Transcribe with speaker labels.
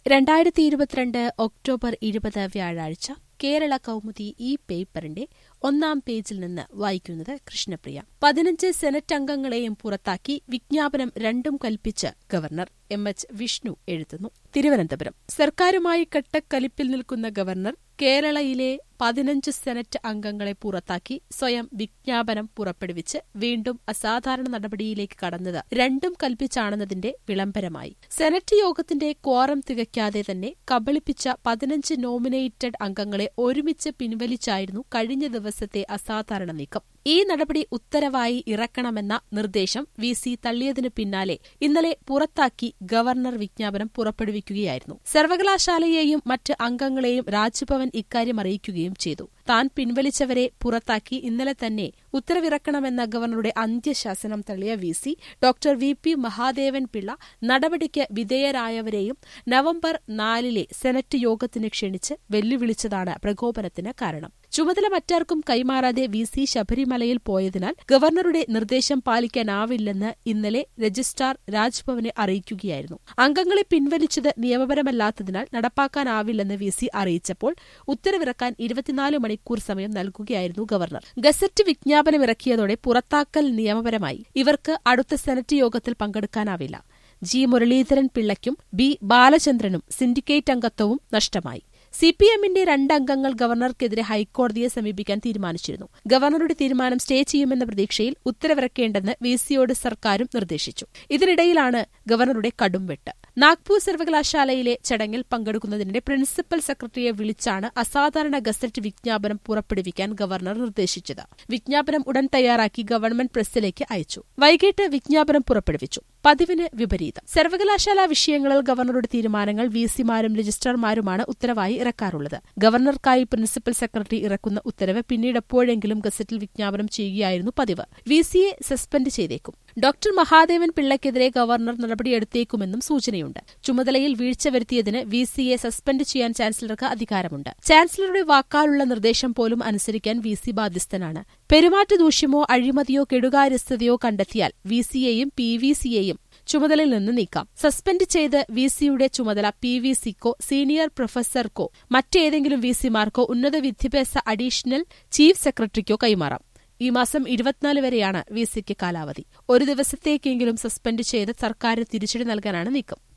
Speaker 1: രണ്ടായിരത്തി ഇരുപത്തിരണ്ട് ഒക്ടോബർ ഇരുപത് വ്യാഴാഴ്ച കേരള കൗമുദി ഈ പേപ്പറിന്റെ ഒന്നാം പേജിൽ നിന്ന് വായിക്കുന്നത് കൃഷ്ണപ്രിയ പതിനഞ്ച് സെനറ്റ് അംഗങ്ങളെയും പുറത്താക്കി വിജ്ഞാപനം രണ്ടും കൽപ്പിച്ച് ഗവർണർ എം എച്ച് വിഷ്ണു എഴുതുന്നു തിരുവനന്തപുരം സർക്കാരുമായി കട്ടക്കലിപ്പിൽ നിൽക്കുന്ന ഗവർണർ കേരളയിലെ പതിനഞ്ച് സെനറ്റ് അംഗങ്ങളെ പുറത്താക്കി സ്വയം വിജ്ഞാപനം പുറപ്പെടുവിച്ച് വീണ്ടും അസാധാരണ നടപടിയിലേക്ക് കടന്നത് രണ്ടും കൽപ്പിച്ചാണെന്നതിന്റെ വിളംബരമായി സെനറ്റ് യോഗത്തിന്റെ ക്വാറം തികയ്ക്കാതെ തന്നെ കബളിപ്പിച്ച പതിനഞ്ച് നോമിനേറ്റഡ് അംഗങ്ങളെ ഒരുമിച്ച് പിൻവലിച്ചായിരുന്നു കഴിഞ്ഞ ദിവസത്തെ അസാധാരണ നീക്കം ഈ നടപടി ഉത്തരവായി ഇറക്കണമെന്ന നിർദ്ദേശം വി സി തള്ളിയതിനു പിന്നാലെ ഇന്നലെ പുറത്താക്കി ഗവർണർ വിജ്ഞാപനം പുറപ്പെടുവിക്കുകയായിരുന്നു സർവകലാശാലയെയും മറ്റ് അംഗങ്ങളെയും രാജ്ഭവൻ ഇക്കാര്യം അറിയിക്കുകയും ചെയ്തു താൻ പിൻവലിച്ചവരെ പുറത്താക്കി ഇന്നലെ തന്നെ ഉത്തരവിറക്കണമെന്ന ഗവർണറുടെ അന്ത്യശാസനം തള്ളിയ V C doctor V P Mahadevan Pillai നടപടിക്ക് വിധേയരായവരെയും നവംബർ നാലിലെ സെനറ്റ് യോഗത്തിന് ക്ഷണിച്ച് വെല്ലുവിളിച്ചതാണ് പ്രകോപനത്തിന് കാരണം ചുമതല മറ്റാർക്കും കൈമാറാതെ വി സി ശബരിമലയിൽ പോയതിനാൽ ഗവർണറുടെ നിർദ്ദേശം പാലിക്കാനാവില്ലെന്ന് ഇന്നലെ രജിസ്ട്രാർ രാജ്ഭവനെ അറിയിക്കുകയായിരുന്നു അംഗങ്ങളെ പിൻവലിച്ചത് നിയമപരമല്ലാത്തതിനാൽ നടപ്പാക്കാനാവില്ലെന്ന് വി സി അറിയിച്ചപ്പോൾ ഉത്തരവിറക്കാൻ ഇരുപത്തിനാല് മണിക്കൂർ സമയം നൽകുകയായിരുന്നു ഗവർണർ ഗസറ്റ് വിജ്ഞാപനമിറക്കിയതോടെ പുറത്താക്കൽ നിയമപരമായി ഇവർക്ക് അടുത്ത സെനറ്റ് യോഗത്തിൽ പങ്കെടുക്കാനാവില്ല ജി മുരളീധരൻ പിള്ളയ്ക്കും ബി ബാലചന്ദ്രനും സിൻഡിക്കേറ്റ് അംഗത്വവും നഷ്ടമായി സി പി എമ്മിന്റെ രണ്ടംഗങ്ങൾ ഗവർണർക്കെതിരെ ഹൈക്കോടതിയെ സമീപിക്കാൻ തീരുമാനിച്ചിരുന്നു ഗവർണറുടെ തീരുമാനം സ്റ്റേ ചെയ്യുമെന്ന പ്രതീക്ഷയിൽ ഉത്തരവിറക്കേണ്ടെന്ന് വി സിയോട് സർക്കാരും നിർദ്ദേശിച്ചു ഇതിനിടയിലാണ് ഗവർണറുടെ കടുംവെട്ട് നാഗ്പൂർ സർവകലാശാലയിലെ ചടങ്ങിൽ പങ്കെടുക്കുന്നതിനിടെ പ്രിൻസിപ്പൽ സെക്രട്ടറിയെ വിളിച്ചാണ് അസാധാരണ ഗസറ്റ് വിജ്ഞാപനം പുറപ്പെടുവിക്കാൻ ഗവർണർ നിർദ്ദേശിച്ചത് വിജ്ഞാപനം ഉടൻ തയ്യാറാക്കി ഗവൺമെന്റ് പ്രസിലേക്ക് അയച്ചു വൈകിട്ട് വിജ്ഞാപനം പുറപ്പെടുവിച്ചു പതിവിന് വിപരീതം സർവകലാശാല വിഷയങ്ങളിൽ ഗവർണറുടെ തീരുമാനങ്ങൾ വി സിമാരും രജിസ്ട്രാർമാരുമാണ് ഉത്തരവായി ഇറക്കാറുള്ളത് ഗവർണർക്കായി പ്രിൻസിപ്പൽ സെക്രട്ടറി ഇറക്കുന്ന ഉത്തരവ് പിന്നീട് എപ്പോഴെങ്കിലും ഗസറ്റിൽ വിജ്ഞാപനം ചെയ്യുകയായിരുന്നു പതിവ് വി സിയെ സസ്പെൻഡ് ചെയ്തേക്കും ഡോക്ടർ മഹാദേവൻ പിള്ളയ്ക്കെതിരെ ഗവർണർ നടപടിയെടുത്തേക്കുമെന്നും സൂചനയുണ്ട് ചുമതലയിൽ വീഴ്ച വരുത്തിയതിന് വി സിയെ സസ്പെൻഡ് ചെയ്യാൻ ചാൻസലർക്ക് അധികാരമുണ്ട് ചാൻസലറുടെ വാക്കാലുള്ള നിർദ്ദേശം പോലും അനുസരിക്കാൻ വി സി ബാധ്യസ്ഥനാണ് പെരുമാറ്റ ദൂഷ്യമോ അഴിമതിയോ കെടുകാര്യസ്ഥതയോ കണ്ടെത്തിയാൽ വി സിയെയും പി വി സിയെയും ചുമതലയിൽ നിന്ന് നീക്കാം സസ്പെൻഡ് ചെയ്ത് വി സിയുടെ ചുമതല പി വി സിക്കോ സീനിയർ പ്രൊഫസർക്കോ മറ്റേതെങ്കിലും വി സിമാർക്കോ ഉന്നത വിദ്യാഭ്യാസ അഡീഷണൽ ചീഫ് സെക്രട്ടറിക്കോ കൈമാറാം ഈ മാസം ഇരുപത്തിനാല് വരെയാണ് വി സിക്ക് കാലാവധി ഒരു ദിവസത്തേക്കെങ്കിലും സസ്പെൻഡ് ചെയ്ത് സർക്കാരിന് തിരിച്ചടി നൽകാനാണ് നീക്കം